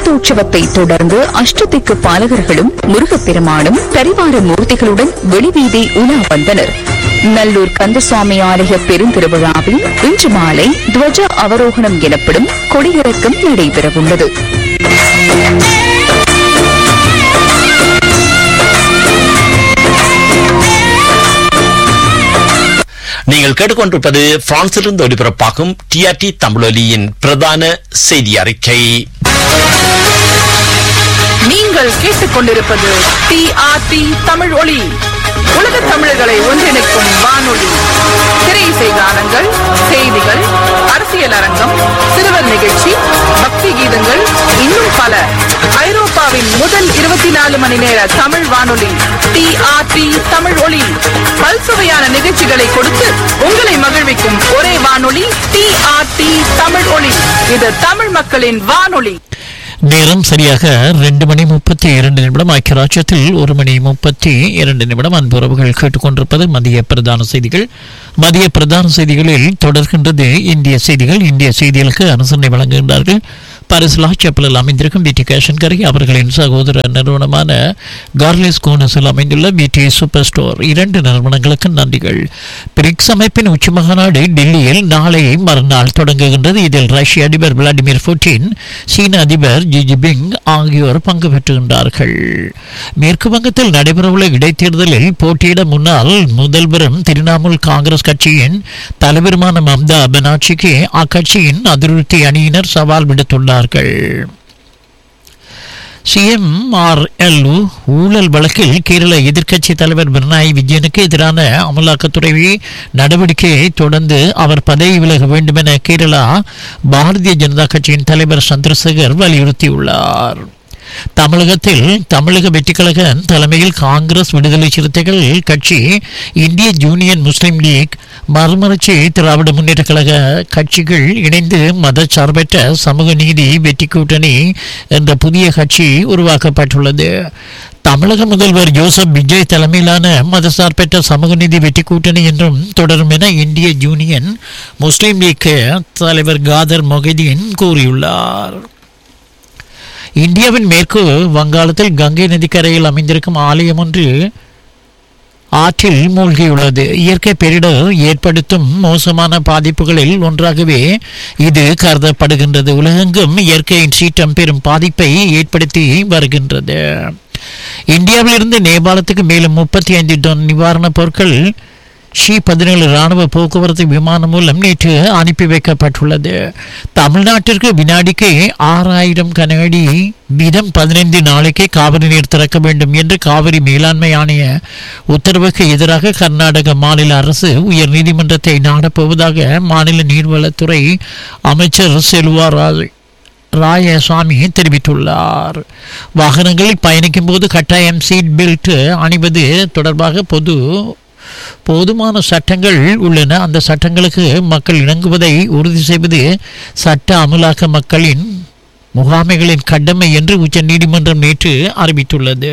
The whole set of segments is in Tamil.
ரதோற்சவத்தை தொடர்ந்து அஷ்டதிக்கு பாலகர்களும் முருகப்பெருமானும் பரிவார மூர்த்திகளுடன் வெளிவீதி உலா வந்தனர் நல்லூர் கந்தசுவாமி ஆலய பெருந்திருவிழாவில் இன்று மாலை துவஜ அவரோகணம் எனப்படும் கொடியிறக்கம் நடைபெறவுள்ளது நீங்கள் கேட்டுக்கொண்டிருப்பது பிரான்சிலிருந்து ஒளிபரப்பாகும் டிஆர்டி தமிழொலியின் பிரதான செய்தி அறிக்கை நீங்கள் கேட்டுக்கொண்டிருப்பது டிஆர்டி தமிழ் ஒளி உலக தமிழர்களை ஒன்றிணைக்கும் வானொலி திரை கானங்கள் செய்திகள் அரசியல் அரங்கம் சிறுவர் நிகழ்ச்சி பக்தி கீதங்கள் இன்னும் பல ஐரோப்பாவின் முதல் இருபத்தி நாலு மணி நேர தமிழ் வானொலி டிஆர்டி தமிழ் ஒளி பல்சுவையான நிகழ்ச்சிகளை கொடுத்து உங்களை மகிழ்விக்கும் ஒரே வானொலி டிஆர்டி தமிழ் ஒளி இது தமிழ் மக்களின் வானொலி நேரம் சரியாக ரெண்டு மணி முப்பத்தி இரண்டு நிமிடம் ஐக்கிய ராஜ்யத்தில் ஒரு மணி முப்பத்தி இரண்டு நிமிடம் அன்புறவுகள் கேட்டுக்கொண்டிருப்பது மதிய பிரதான செய்திகள் மதிய பிரதான செய்திகளில் தொடர்கின்றது இந்திய செய்திகள் இந்திய செய்திகளுக்கு அனுசரணை வழங்குகின்றார்கள் பரிசுலா செப்பலில் அமைந்திருக்கும் பிடி கேஷன்கரை அவர்களின் சகோதர நிறுவனமான கார்லிஸ் கோனஸில் அமைந்துள்ள பிடி சூப்பர் ஸ்டோர் இரண்டு நிறுவனங்களுக்கு நன்றிகள் பிரிக்ஸ் அமைப்பின் உச்சி மாநாடு டெல்லியில் நாளை மறுநாள் தொடங்குகின்றது இதில் ரஷ்ய அதிபர் விளாடிமிர் புட்டின் சீன அதிபர் ஜி ஜிபிங் ஆகியோர் பங்கு பெற்றுகின்றார்கள் மேற்கு வங்கத்தில் நடைபெறவுள்ள இடைத்தேர்தலில் போட்டியிட முன்னாள் முதல்வரும் திரிணாமுல் காங்கிரஸ் கட்சியின் தலைவருமான மம்தா பனார்ஜிக்கு அக்கட்சியின் அதிருப்தி அணியினர் சவால் விடுத்துள்ளார்கள் சிஎம்ஆர்எல் ஊழல் வழக்கில் கேரள எதிர்க்கட்சி தலைவர் பினராயி விஜயனுக்கு எதிரான அமலாக்கத்துறை நடவடிக்கையை தொடர்ந்து அவர் பதவி விலக வேண்டும் என கேரளா பாரதிய ஜனதா கட்சியின் தலைவர் சந்திரசேகர் வலியுறுத்தியுள்ளார் தமிழகத்தில் தமிழக வெற்றிக்கழக தலைமையில் காங்கிரஸ் விடுதலை சிறுத்தைகள் கட்சி இந்திய யூனியன் முஸ்லீம் லீக் மறுமலர்ச்சி திராவிட முன்னேற்ற கழக கட்சிகள் இணைந்து மதச்சார்பற்ற சமூக நீதி வெற்றி கூட்டணி என்ற புதிய கட்சி உருவாக்கப்பட்டுள்ளது தமிழக முதல்வர் ஜோசப் விஜய் தலைமையிலான மதசார்பற்ற சமூக நீதி வெற்றி கூட்டணி என்றும் தொடரும் என இந்திய யூனியன் முஸ்லீம் லீக் தலைவர் காதர் மொஹிதீன் கூறியுள்ளார் இந்தியாவின் மேற்கு வங்காளத்தில் கங்கை நதிக்கரையில் அமைந்திருக்கும் ஆலயம் ஒன்று ஆற்றில் மூழ்கியுள்ளது இயற்கை பேரிடர் ஏற்படுத்தும் மோசமான பாதிப்புகளில் ஒன்றாகவே இது கருதப்படுகின்றது உலகெங்கும் இயற்கையின் சீற்றம் பெரும் பாதிப்பை ஏற்படுத்தி வருகின்றது இந்தியாவிலிருந்து நேபாளத்துக்கு மேலும் முப்பத்தி ஐந்து டன் நிவாரணப் பொருட்கள் ஷி பதினேழு ராணுவ போக்குவரத்து விமானம் மூலம் நேற்று அனுப்பி வைக்கப்பட்டுள்ளது தமிழ்நாட்டிற்கு வினாடிக்கு ஆறாயிரம் கனஅடி வீதம் பதினைந்து நாளைக்கு காவிரி நீர் திறக்க வேண்டும் என்று காவிரி மேலாண்மை ஆணைய உத்தரவுக்கு எதிராக கர்நாடக மாநில அரசு உயர் நீதிமன்றத்தை நாடப்போவதாக மாநில நீர்வளத்துறை அமைச்சர் செல்வா ராஜ் ராயசாமி தெரிவித்துள்ளார் வாகனங்களில் பயணிக்கும் போது கட்டாயம் சீட் பெல்ட் அணிவது தொடர்பாக பொது போதுமான சட்டங்கள் உள்ளன அந்த சட்டங்களுக்கு மக்கள் இணங்குவதை உறுதி செய்வது சட்ட அமலாக்க மக்களின் முகாமைகளின் கடமை என்று உச்ச நீதிமன்றம் நேற்று அறிவித்துள்ளது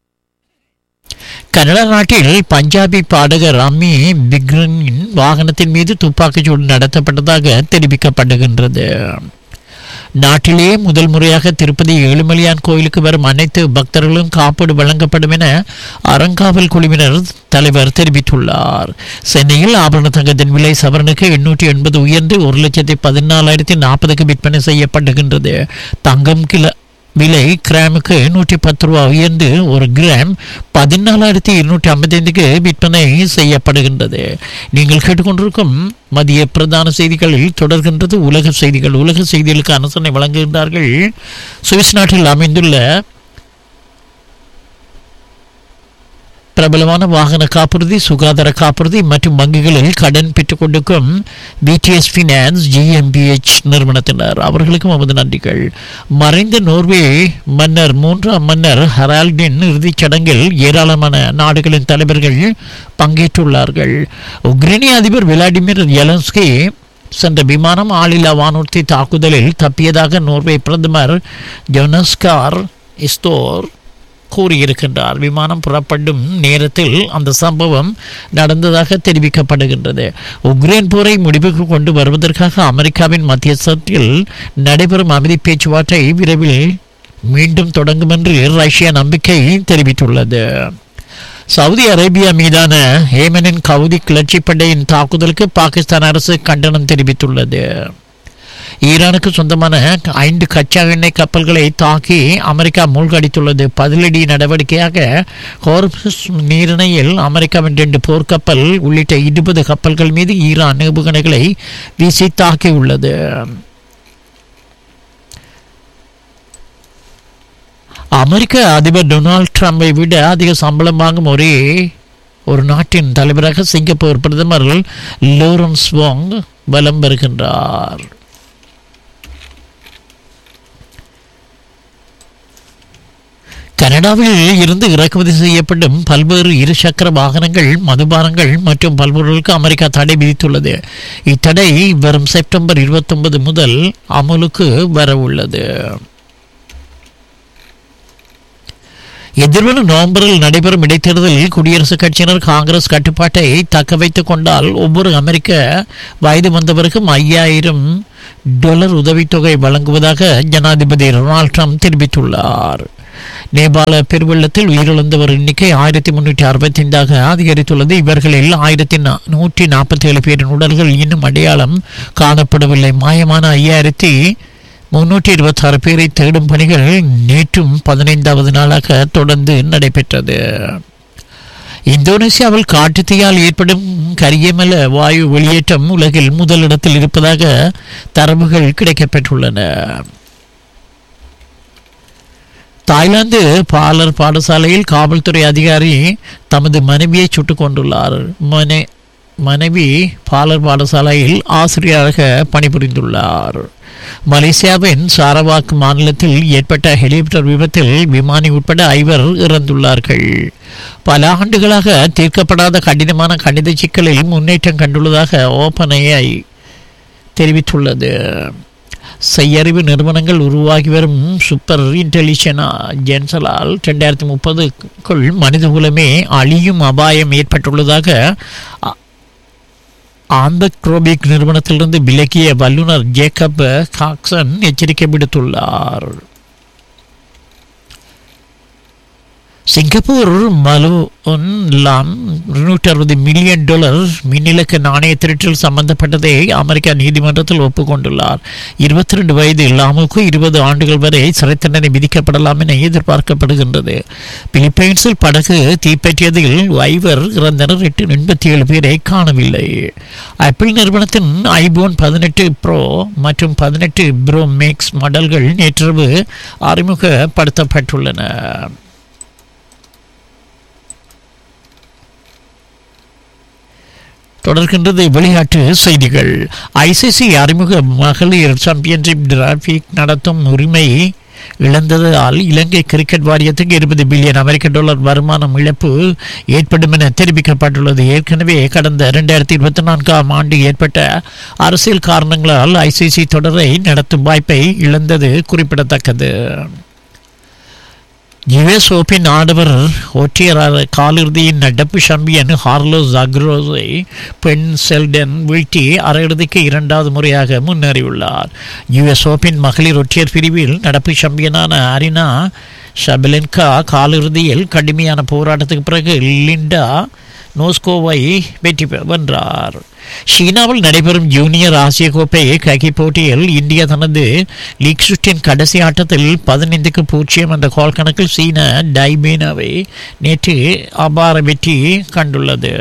கனடா நாட்டில் பஞ்சாபி பாடகர் ரம்மி பிக்ரனின் வாகனத்தின் மீது துப்பாக்கிச்சூடு நடத்தப்பட்டதாக தெரிவிக்கப்படுகின்றது நாட்டிலே முதல் முறையாக திருப்பதி ஏழுமலையான் கோயிலுக்கு வரும் அனைத்து பக்தர்களும் காப்பீடு வழங்கப்படும் என அறங்காவல் குழுவினர் தலைவர் தெரிவித்துள்ளார் சென்னையில் ஆபரண தங்கத்தின் விலை சவரனுக்கு எண்ணூற்றி எண்பது உயர்ந்து ஒரு லட்சத்தி பதினாலாயிரத்தி நாற்பதுக்கு விற்பனை செய்யப்படுகின்றது தங்கம் கிலோ விலை கிராமுக்கு நூற்றி பத்து ரூபா உயர்ந்து ஒரு கிராம் பதினாலாயிரத்தி இருநூற்றி ஐம்பத்தைந்துக்கு விற்பனை செய்யப்படுகின்றது நீங்கள் கேட்டுக்கொண்டிருக்கும் மதிய பிரதான செய்திகளில் தொடர்கின்றது உலக செய்திகள் உலக செய்திகளுக்கு அனுசரணை வழங்குகின்றார்கள் சுவிஸ் நாட்டில் அமைந்துள்ள பிரபலமான வாகன காப்புறுதி சுகாதார காப்புறுதி மற்றும் வங்கிகளில் கடன் பெற்றுக் கொண்டிருக்கும் பிடிஎஸ் ஃபினான்ஸ் ஜிஎம்பிஎச் நிறுவனத்தினர் அவர்களுக்கும் நமது நன்றிகள் மறைந்த நோர்வே மன்னர் மூன்றாம் மன்னர் ஹரால்டின் இறுதிச் சடங்கில் ஏராளமான நாடுகளின் தலைவர்கள் பங்கேற்றுள்ளார்கள் உக்ரைனிய அதிபர் விளாடிமிர் எலன்ஸ்கி சென்ற விமானம் ஆளில்லா வானூர்தி தாக்குதலில் தப்பியதாக நோர்வே பிரதமர் ஜொனஸ்கார் இஸ்தோர் கூறியிருக்கின்றார் விமானம் புறப்படும் நேரத்தில் அந்த சம்பவம் நடந்ததாக தெரிவிக்கப்படுகின்றது உக்ரைன் போரை முடிவுக்கு கொண்டு வருவதற்காக அமெரிக்காவின் மத்தியஸ்தத்தில் நடைபெறும் அமைதி பேச்சுவார்த்தை விரைவில் மீண்டும் தொடங்கும் என்று ரஷ்யா நம்பிக்கை தெரிவித்துள்ளது சவுதி அரேபியா மீதான ஏமனின் கவுதி கிளர்ச்சி படையின் தாக்குதலுக்கு பாகிஸ்தான் அரசு கண்டனம் தெரிவித்துள்ளது ஈரானுக்கு சொந்தமான ஐந்து கச்சா எண்ணெய் கப்பல்களை தாக்கி அமெரிக்கா மூழ்கடித்துள்ளது பதிலடி நடவடிக்கையாக ஹோர்முஸ் நீரிணையில் அமெரிக்காவின் ரெண்டு போர்க்கப்பல் உள்ளிட்ட இருபது கப்பல்கள் மீது ஈரான் ஏவுகணைகளை வீசி தாக்கியுள்ளது அமெரிக்க அதிபர் டொனால்ட் ட்ரம்பை விட அதிக சம்பளம் வாங்கும் ஒரே ஒரு நாட்டின் தலைவராக சிங்கப்பூர் பிரதமர் லோரன்ஸ் வாங் பலம் பெறுகின்றார் கனடாவில் இருந்து இறக்குமதி செய்யப்படும் பல்வேறு இருசக்கர வாகனங்கள் மதுபானங்கள் மற்றும் பல்பொருளுக்கு அமெரிக்கா தடை விதித்துள்ளது இத்தடை வரும் செப்டம்பர் 29 முதல் அமலுக்கு வரவுள்ளது எதிர்வரும் நவம்பரில் நடைபெறும் இடைத்தேர்தலில் குடியரசுக் கட்சியினர் காங்கிரஸ் கட்டுப்பாட்டை தக்க வைத்துக் கொண்டால் ஒவ்வொரு அமெரிக்க வயது வந்தவருக்கும் ஐயாயிரம் டாலர் உதவித்தொகை வழங்குவதாக ஜனாதிபதி டொனால்ட் ட்ரம்ப் தெரிவித்துள்ளார் நேபாள பெருவெள்ளத்தில் உயிரிழந்தவர் எண்ணிக்கை ஆயிரத்தி முன்னூற்றி அறுபத்தி ஐந்தாக அதிகரித்துள்ளது இவர்களில் ஆயிரத்தி நூற்றி நாற்பத்தி ஏழு பேரின் உடல்கள் இன்னும் அடையாளம் காணப்படவில்லை மாயமான ஐயாயிரத்தி முன்னூற்றி இருபத்தாறு பேரை தேடும் பணிகள் நேற்றும் பதினைந்தாவது நாளாக தொடர்ந்து நடைபெற்றது இந்தோனேசியாவில் காட்டுத்தீயால் ஏற்படும் கரியமல வாயு வெளியேற்றம் உலகில் முதலிடத்தில் இருப்பதாக தரவுகள் கிடைக்கப்பெற்றுள்ளன தாய்லாந்து பாலர் பாடசாலையில் காவல்துறை அதிகாரி தமது மனைவியை சுட்டுக் கொண்டுள்ளார் மனை மனைவி பாலர் பாடசாலையில் ஆசிரியராக பணிபுரிந்துள்ளார் மலேசியாவின் சாரவாக் மாநிலத்தில் ஏற்பட்ட ஹெலிகாப்டர் விபத்தில் விமானி உட்பட ஐவர் இறந்துள்ளார்கள் பல ஆண்டுகளாக தீர்க்கப்படாத கடினமான கணித சிக்கலில் முன்னேற்றம் கண்டுள்ளதாக ஓப்பனையை தெரிவித்துள்ளது செய்யறிவு நிறுவனங்கள் உருவாகி வரும் சூப்பர் இன்டெலிஜென்ட் ஜென்சலால் ரெண்டாயிரத்தி முப்பதுக்குள் மனிதகுலமே அழியும் அபாயம் ஏற்பட்டுள்ளதாக ஆந்தக்ரோபிக் நிறுவனத்திலிருந்து விலகிய வல்லுநர் ஜேக்கப் காக்சன் எச்சரிக்கை விடுத்துள்ளார் சிங்கப்பூர் மலுலாம் இருநூற்றி அறுபது மில்லியன் டாலர் மின்னிலக்க நாணய திருட்டில் சம்பந்தப்பட்டதை அமெரிக்கா நீதிமன்றத்தில் ஒப்புக்கொண்டுள்ளார் இருபத்தி ரெண்டு வயது இல்லாமுக்கு இருபது ஆண்டுகள் வரை சிறை தண்டனை விதிக்கப்படலாம் என எதிர்பார்க்கப்படுகின்றது பிலிப்பைன்ஸில் படகு தீப்பற்றியதில் ஐவர் இறந்தனர் எட்டு எண்பத்தி ஏழு பேரை காணவில்லை ஆப்பிள் நிறுவனத்தின் ஐபோன் பதினெட்டு ப்ரோ மற்றும் பதினெட்டு ப்ரோ மேக்ஸ் மாடல்கள் நேற்றிரவு அறிமுகப்படுத்தப்பட்டுள்ளன தொடர்கின்றது விளையாட்டு செய்திகள் ஐசிசி அறிமுக மகளிர் சாம்பியன்ஷிப் டிராபிக் நடத்தும் உரிமை இழந்ததால் இலங்கை கிரிக்கெட் வாரியத்துக்கு இருபது பில்லியன் அமெரிக்க டாலர் வருமானம் இழப்பு ஏற்படும் என தெரிவிக்கப்பட்டுள்ளது ஏற்கனவே கடந்த இரண்டாயிரத்தி இருபத்தி நான்காம் ஆண்டு ஏற்பட்ட அரசியல் காரணங்களால் ஐசிசி தொடரை நடத்தும் வாய்ப்பை இழந்தது குறிப்பிடத்தக்கது யுஎஸ் ஓபின் ஆடவர் ஒற்றையர் காலிறுதியின் நடப்பு சாம்பியன் ஹார்லோஸ் அக்ரோஸை பெண் செல்டன் வீழ்த்தி அரையிறுதிக்கு இரண்டாவது முறையாக முன்னேறியுள்ளார் யுஎஸ் ஓபின் மகளிர் ஒற்றையர் பிரிவில் நடப்பு சாம்பியனான அரினா ஷபலென்கா காலிறுதியில் கடுமையான போராட்டத்துக்கு பிறகு லிண்டா நோஸ்கோவை வெற்றி பெ- வென்றார் சீனாவில் நடைபெறும் ஜூனியர் ஆசிய கோப்பை ஹாக்கி போட்டியில் இந்தியா தனது லீக் சுற்றின் கடைசி ஆட்டத்தில் பதினைந்துக்கு பூஜ்ஜியம் என்ற கோல் கணக்கில் சீன டைபீனாவை நேற்று அபார வெற்றி கண்டுள்ளது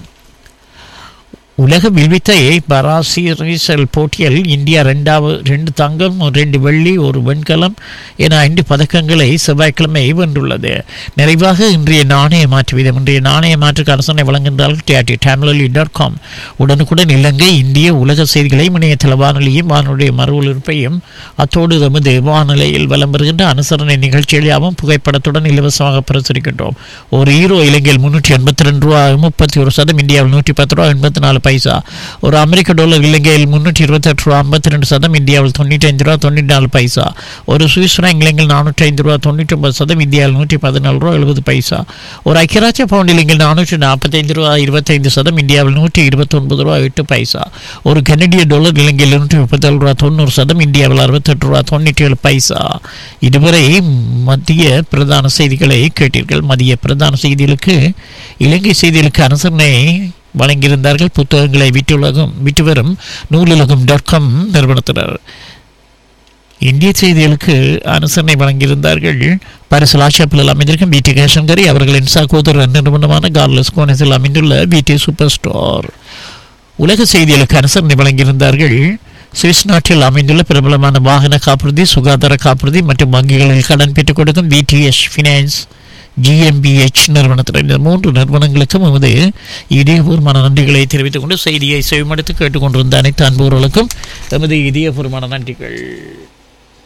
உலக வில்வித்தை பராசிரிசல் போட்டியில் இந்தியா ரெண்டாவது ரெண்டு தங்கம் ரெண்டு வெள்ளி ஒரு வெண்கலம் என ஐந்து பதக்கங்களை செவ்வாய்க்கிழமை வென்றுள்ளது நிறைவாக இன்றைய நாணய மாற்று வீதம் இன்றைய நாணய மாற்றுக்கு அரசனை வழங்குகின்றார்கள் டிஆர்டி டேம்லி டாட் காம் உடனுக்குடன் இலங்கை இந்திய உலக செய்திகளை இணையதள வானொலியும் வானொலிய மறு ஒலிபரப்பையும் அத்தோடு நமது வானிலையில் வலம் வருகின்ற அனுசரணை நிகழ்ச்சிகளையாகவும் புகைப்படத்துடன் இலவசமாக பிரசுரிக்கின்றோம் ஒரு ஈரோ இலங்கையில் முன்னூற்றி எண்பத்தி ரெண்டு ரூபா முப்பத்தி ஒரு சதம் இந்தியாவில் நூற்றி பத்து ரூபா எண்பத்தி நாலு பைசா ஒரு அமெரிக்க டாலர் இலங்கையில் முன்னூற்றி இருபத்தெட்டு ரூபா ஐம்பத்தி ரெண்டு சதம் இந்தியாவில் தொண்ணூற்றி ஐந்து ரூபா தொண்ணூற்றி நாலு பைசா ஒரு சுவிஸ் ஃப்ராங்க் இலங்கையில் நானூற்றி ஐந்து ரூபா தொண்ணூற்றி ஒன்பது சதம் இந்தியாவில் நூற்றி பதினாலு ரூபா எழுபது பைசா ஒரு ஐக்கியராட்சிய பவுண்ட் இலங்கையில் நானூற்றி நாற்பத்தைந்து ரூபா இருபத்தைந்து சதம் இந்தியாவில் நூற்றி இருபத்தொன்பது ரூபா எட்டு பைசா ஒரு கனடிய டாலர் இலங்கையில் நூற்றி முப்பத்தேழு ரூபா தொண்ணூறு சதம் இந்தியாவில் அறுபத்தெட்டு ரூபா தொண்ணூற்றி ஏழு பைசா இதுவரை மத்திய பிரதான செய்திகளை கேட்டீர்கள் மதிய பிரதான செய்திகளுக்கு இலங்கை செய்திகளுக்கு அனுசரணை வழங்கியிருந்தார்கள் புத்தகங்களை விட்டுலகம் விட்டு வரும் நூலுலகம் டாட் காம் நிறுவனத்தினர் இந்திய செய்திகளுக்கு அனுசரணை வழங்கியிருந்தார்கள் பரிசல் ஆஷாப்பில் அமைந்திருக்கும் பிடி கேசங்கரி அவர்களின் சகோதர நிறுவனமான கார்லஸ் கோனஸில் அமைந்துள்ள பிடி சூப்பர் ஸ்டோர் உலக செய்திகளுக்கு அனுசரணை வழங்கியிருந்தார்கள் சுவிஸ் நாட்டில் அமைந்துள்ள பிரபலமான வாகன காப்புறுதி சுகாதார காப்புறுதி மற்றும் வங்கிகளில் கடன் பெற்றுக் கொடுக்கும் பிடிஎஸ் ஃபினான்ஸ் ஜிஎம்பிஎச் நிறுவனத்தினர் இந்த மூன்று நிறுவனங்களுக்கும் எமது இதயபூர்வமான நன்றிகளை தெரிவித்துக் கொண்டு செய்தியை செவிமடுத்து கேட்டுக்கொண்டிருந்த அனைத்து அன்புகளுக்கும் எமது இதயபூர்வமான நன்றிகள்